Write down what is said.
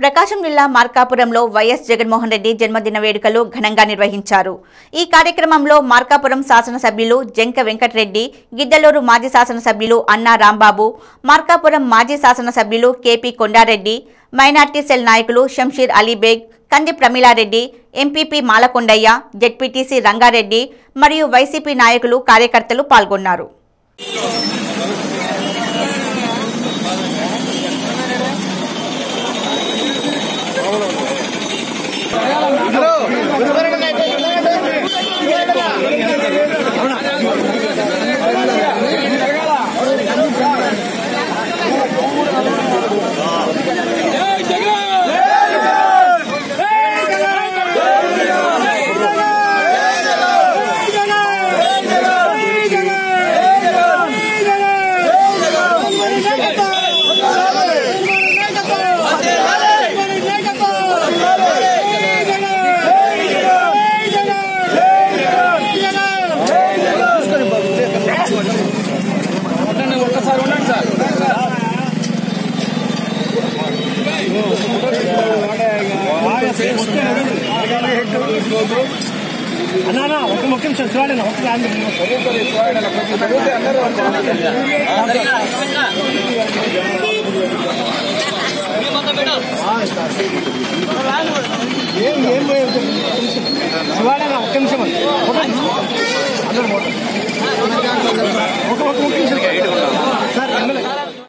ప్రకాశం జిల్లా మార్కాపురంలో వైఎస్ జగన్మోహన్ రెడ్డి జన్మదిన వేడుకలు ఘనంగా నిర్వహించారు ఈ కార్యక్రమంలో మార్కాపురం శాసనసభ్యులు జంక వెంకటరెడ్డి గిద్దలూరు మాజీ శాసనసభ్యులు అన్నా రాంబాబు మార్కాపురం మాజీ శాసనసభ్యులు కేపీ కొండారెడ్డి మైనార్టీ సెల్ నాయకులు షంషీర్ అలీబేగ్ కంది ప్రమీలారెడ్డి ఎంపీపీ మాలకొండయ్య జెడ్పీటీసీ రంగారెడ్డి మరియు వైసీపీ నాయకులు కార్యకర్తలు పాల్గొన్నారు అన్నా ఒక ముఖ్య నిమిషం చూడండి ఒక చూడండి ఒక్క నిమిషం ఒక ఒక ముఖ్య నిమిషం సార్ ఎమ్మెల్యే